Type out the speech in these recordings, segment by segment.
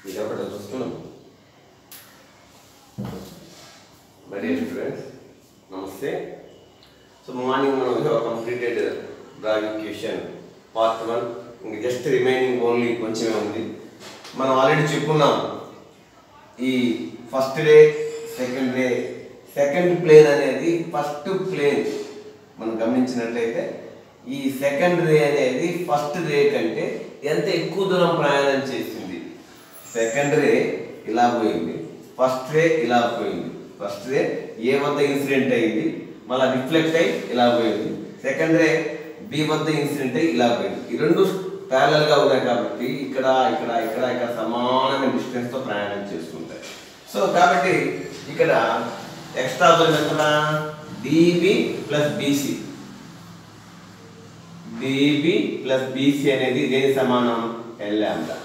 ఇది ఒకటి చూస్తున్నాం మరి స్టూడెంట్స్ నమస్తే సో మార్నింగ్ మనం completed drawing question part one ఇంక జస్ట్ రిమైనింగ్ ఓన్లీ కొంచెమే ఉంది మనం ఆల్రెడీ చెప్పుకున్నాం ఈ first ray second ray second plane అనేది ఫస్ట్ ప్లేన్ మనం గమనించినట్లయితే ఈ సెకండ్ రే అనేది ఫస్ట్ రే కంటే ఎంత ఎక్కువ దూరం ప్రయాణం చేసింది సెకండ్ రే ఇలా పోయింది ఫస్ట్ రే ఇలా పోయింది ఫస్ట్ రే ఏ వద్ద ఇన్సిడెంట్ అయింది మళ్ళీ రిఫ్లెక్ట్ అయ్యి ఇలా పోయింది సెకండ్ రే బి వద్ద ఇన్సిడెంట్ అయ్యి ఇలా పోయింది ఈ రెండు parallel గా ఉన్నాయి కాబట్టి ఇక్కడ ఇక్కడ ఇక్కడ ఇక్కడ సమానమైన distance తో ప్రయాణం చేస్తుంటాయి సో కాబట్టి ఇక్కడ ఎక్స్ట్రా దూరం ఎంత DB plus BC DB plus BC అనేది దేని సమానం L lambda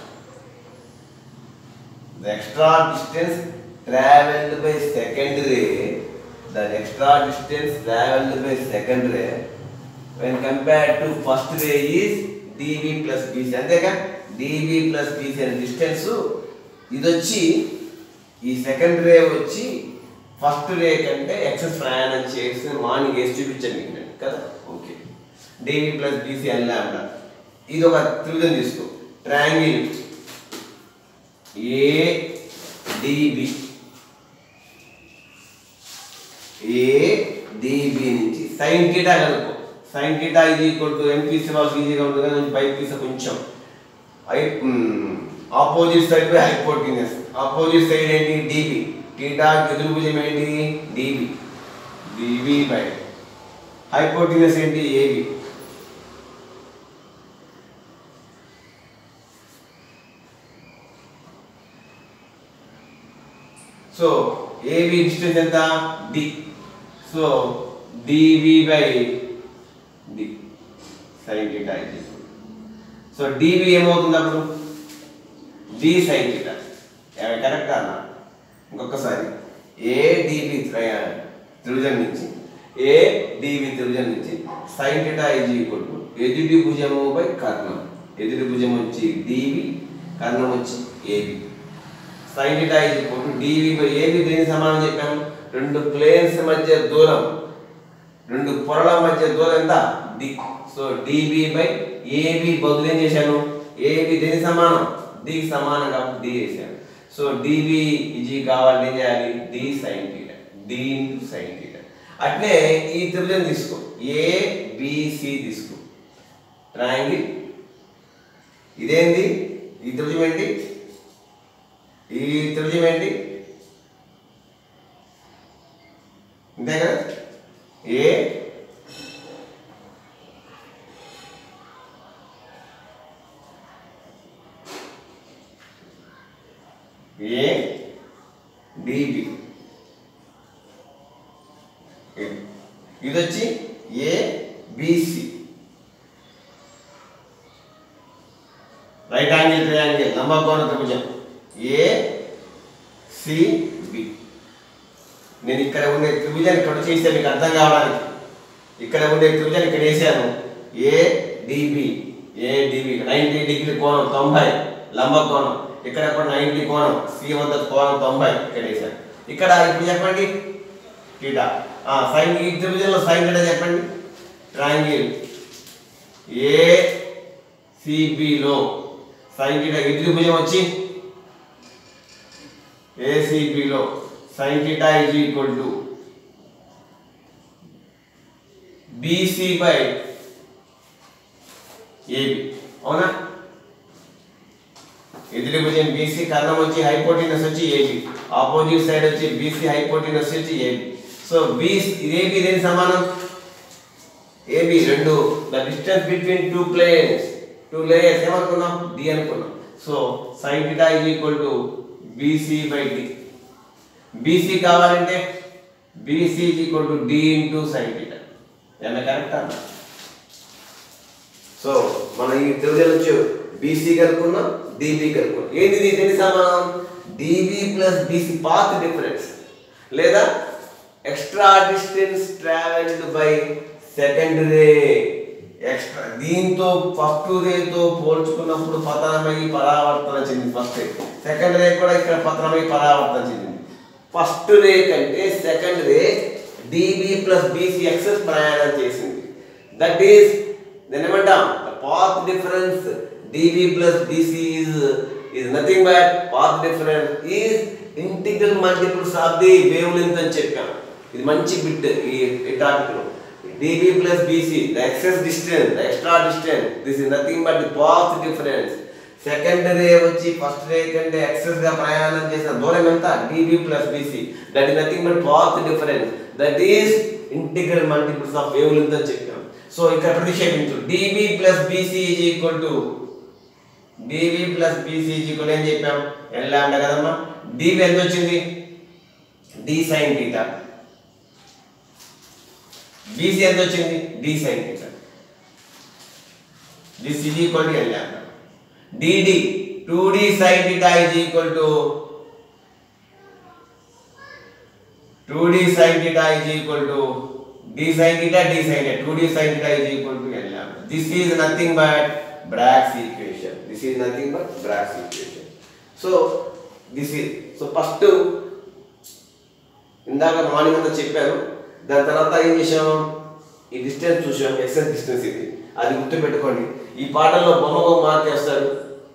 the extra distance traveled by second ray the extra distance traveled by second ray when compared to first ray is dv plus bc అంతేగా dv plus bc అనే distance ఇది వచ్చి ఈ second ray వచ్చి first ray కంటే excess ప్రయాణం చేసి morning వేసి చూపించాను మీకు నేను కదా ఓకే dv plus bc అని లాంబ్డా ఇది ఒక త్రిభుజం తీసుకో triangle A DB A DB నుంచి సైన్ థీటా కనుక్కో సైన్ థీటా ఇది ఈక్వల్ టు ఎంపీసీ వాళ్ళకి ఈజీగా ఉంటుంది కానీ బై పీసీ కొంచెం I opposite side by hypotenuse opposite side ఏంటి డిబి థీటా ఎదురుభుజం ఏంటి డిబి డిబి బై హైపోటినస్ ఏంటి ఏబి సో ఏబి డిస్టెన్స్ ఎంత D so DV by D sine theta ఇది సో డివి ఏమవుతుంది అప్పుడు డి సైన్ థీటా కరెక్ట్ అన్న ఇంకొకసారి ఏ డివి త్రిభుజం నుంచి ఏ డివి త్రిభుజం నుంచి sine theta is equal to ఎదుటి భుజము బై కర్ణం ఎదుటి భుజం వచ్చి డివి కర్ణం వచ్చి AB sine theta is equal to DV by AB దేనికి సమానం చెప్పాము రెండు ప్లేన్స్ మధ్య దూరం రెండు పొరల మధ్య దూరం ఎంత D so DB by AB బదులు ఏం చేశాను ఏబి దేనికి సమానం డికి సమానం కాబట్టి డి వేసాను సో డిబి ఇజీ కావాలంటే ఏం చేయాలి D sine theta D into sine theta అట్లే ఈ త్రిభుజం తీసుకో ఏ బిసి తీసుకో ట్రయాంగిల్ ఇదేంది ఈ త్రిభుజం ఏంటి ఈ త్రిభుజం ఏంటి అంతే కదా ఏ ఏ డిబి ఇది వచ్చి A BC right angle triangle లంబకోణ త్రిభుజం ఏ సిబి నేను ఇక్కడ ఉండే త్రిభుజాన్ని ఇక్కడ చేస్తే మీకు అర్థం కావడానికి ఇక్కడ ఉండే త్రిభుజాన్ని ఇక్కడ వేసాను A DB A DB ninety degree కోణం తొంభై లంబ కోణం ఇక్కడ కూడా నైంటీ కోణం సి వద్ద కోణం తొంభై ఇక్కడ వేసాను ఇక్కడ ఇప్పుడు చెప్పండి టీటా సైన్ ఈ త్రిభుజంలో సైన్ టీటా చెప్పండి ట్రయాంగిల్ ఏ సిబిలో సైన్ టీటా ఈ త్రిభుజం వచ్చి ఏసీబీలో sine theta is equal to BC by AB అవునా ఎదురు భుజం బీసీ కర్ణం వచ్చి హైపోటినస్ వచ్చి ఏబి ఆపోజిట్ సైడ్ వచ్చి బీసీ హైపోటినస్ వచ్చి ఏబి సో బీ ఇదేబి దేని సమానం ఏబి రెండు the distance between two planes two layers ఏమనుకున్నాం డి అనుకున్నాం so sine theta is equal to BC by D BC కావాలంటే BC equal to D into sine theta ఏమన్నా కరెక్టా సో మనం ఈ త్రిభుజం నుంచి బీసీ కనుక్కున్నాం డిబి కనుక్కున్నాం ఏంటి ఇది దేని సమానం DB plus BC path difference లేదా extra distance travelled by second ray extra దీంతో ఫస్ట్ రేతో పోల్చుకున్నప్పుడు పతనమై పరావర్తన చెందింది ఫస్ట్ రే సెకండ్ రే కూడా ఇక్కడ పతనమై పరావర్తన చెందింది ఫస్ట్ రే కంటే second ray DB plus BC excess ప్రయాణం చేసింది దట్ ఈస్ then ఏమంటాం the path difference dB plus BC is is nothing but path difference is integral multiples of the wavelength అని చెప్పాం ఇది మంచి బిట్ ఈ ఈ టాపిక్ లో dB plus BC the excess distance the extra distance this is nothing but the path difference second ray వచ్చి first ray కంటే excess గా ప్రయాణం చేసిన దూరం ఎంత dB plus BC that is nothing but path difference that is integral multiples of wavelength అని చెప్పాం so ఇక్కడ ప్రతిక్షేపించు dB plus BC is equal to dB plus BC is equal ఏం చెప్పాం ఎల్ లాండా కదమ్మా dB ఎంత వచ్చింది d sin థీటా బీసీ ఎంత వచ్చింది d sin theta this is equal to L lambda dd 2d sin theta is equal to 2d sin theta is equal to d sin theta d sin theta 2d sin theta is equal to l lambda this is nothing but Bragg's equation this is nothing but Bragg's equation so this is so first ఇందాక morning అంతా చెప్పాను దాని తర్వాత ఏం చేసాం ఈ distance చూసాం excess distance ఇది అది గుర్తుపెట్టుకోండి ఈ పాఠంలో బొమ్మకు మార్క్ వేస్తాడు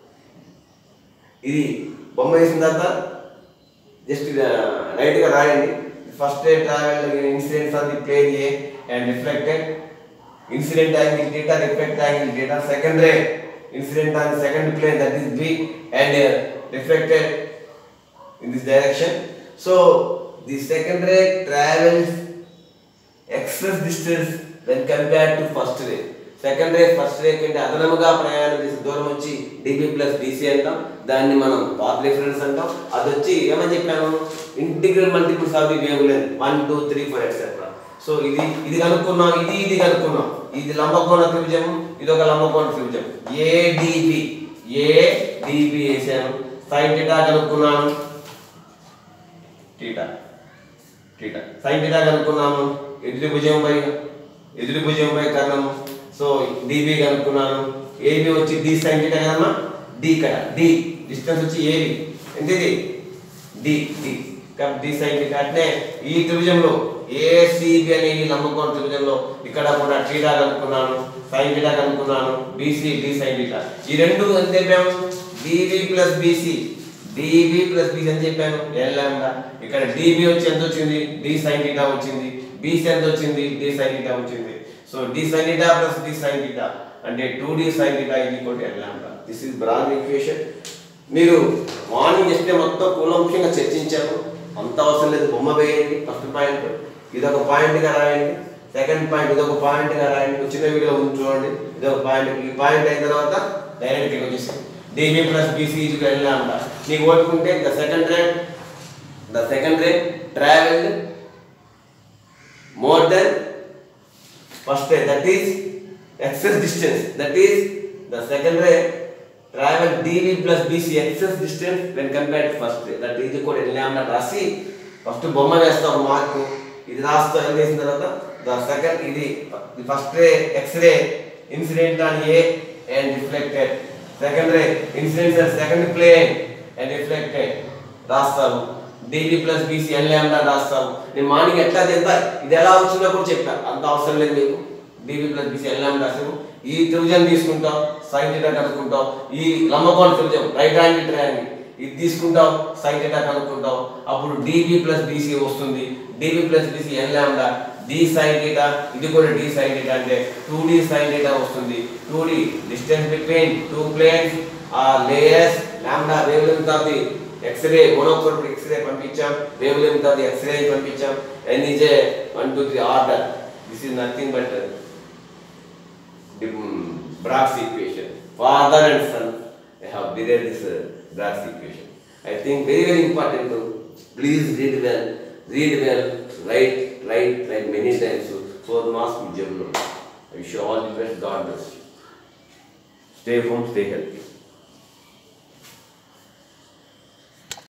ఇది బొమ్మ వేసిన తర్వాత జస్ట్ రైట్ గా రాయండి first day travel incidents on the plane A and reflected incident angle theta reflect angle theta second ray incident on second plane that is B and reflected in this direction. So the second ray travels excess distance when compared to first ray. Second ray first ray కంటే అదనముగా ప్రయాణం చేసే దూరం వచ్చి dB plus BC అంటాం దాన్ని మనం path reference అంటాం అది వచ్చి ఏమని చెప్పాను integral multiples of the wave length one two three four etcetera so ఇది ఇది కనుక్కున్నాం ఇది ఇది కనుక్కున్నాం ఇది లంబకోణ త్రిభుజం ఇది ఒక లంబకోణ త్రిభుజం ఏడిబి ఏడిబి వేసాను సైన్ టీటా కనుక్కున్నాను టీటా టీటా సైన్ టీటా కనుక్కున్నాము ఎదురు భుజం పై ఎదురు భుజం పై కర్ణము సో డిబి కనుక్కున్నాను ఏబి వచ్చి డి సైన్ టీటా కదమ్మా డి ఇక్కడ డి డిస్టెన్స్ వచ్చి ఏబి ఎంత ఇది డి డి కాబట్టి డి సైన్ టీటా అంటే ఈ త్రిభుజంలో ఏసిబి అనే ఈ లంబకోణ త్రిభుజంలో ఇక్కడ కూడా టీటా కనుక్కున్నాను సైన్ టీటా కనుక్కున్నాను బీసీ డి సైన్ టీటా ఈ రెండు ఎంత చెప్పాము DB plus BC DB plus BC అని చెప్పాను ఎల్ లాంబ్డా ఇక్కడ డిబి వచ్చి ఎంత వచ్చింది డి సైన్ టీటా వచ్చింది బీసీ ఎంత వచ్చింది డి సైన్ టీటా వచ్చింది so d sine theta plus d sine theta అంటే టూ డి సైన్ టీటా ఇది equal to L lambda this is Bragg's equation మీరు మార్నింగ్ చేస్తే మొత్తం కూలంక్షంగా చర్చించాము అంత అవసరం లేదు బొమ్మ వేయండి ఫస్ట్ పాయింట్ ఇదొక పాయింట్గా రాయండి సెకండ్ పాయింట్ ఇదొక పాయింట్గా రాయండి ఒక చిన్న వీడియో ఉంది చూడండి ఇదొక పాయింట్ ఈ పాయింట్ అయిన తర్వాత డైరెక్ట్గా వచ్చేసి డిబి ప్లస్ బీసీ ఈజ్ వెళ్ళామంట నీకు ఓటుకుంటే the second ray the second ray travel more than first ray that is excess distance that is the second ray travel DV plus BC excess distance when compare to first ray that ఇది కూడా వెళ్ళామన్న రాసి first బొమ్మ వేస్తాం mark ఇది రాస్తాం ఏం చేసిన తర్వాత ద సెకండ్ ఇది first ray X-ray incident on A and reflected second ray incidents and second plane and reflected రాస్తావు DB plus BC L lambda రాస్తావు నేను మార్నింగ్ ఎట్లా చేద్దా ఇది ఎలా వచ్చిందో కూడా చెప్పా అంత అవసరం లేదు మీకు DB plus BC L lambda రాసాము ఈ త్రిభుజం తీసుకుంటాం సైన్ థీటా కనుక్కుంటాం ఈ లంబకోణ త్రిభుజం రైట్ యాంగిల్ ట్రయాంగిల్ ఇది తీసుకుంటాం సైన్ థీటా కనుక్కుంటాం అప్పుడు డిబి ప్లస్ బీసీ వస్తుంది DB plus BC L lambda d sine theta ఇది కూడా డి సైన్ థీటా అంటే టూ డి సైన్ థీటా వస్తుంది two d distance between two planes ఆ layers lambda wave length of the X-ray monochromatic X-ray పంపించాం wave length of the X-ray పంపించాం n is a one two three order this is nothing but Bragg's equation. Father and son, they have derived this uh, Bragg's equation. I think very very important to please read well, read well, write, write, write many times. So, for the mass medium. I wish you all the best. God bless you. Stay home, stay healthy.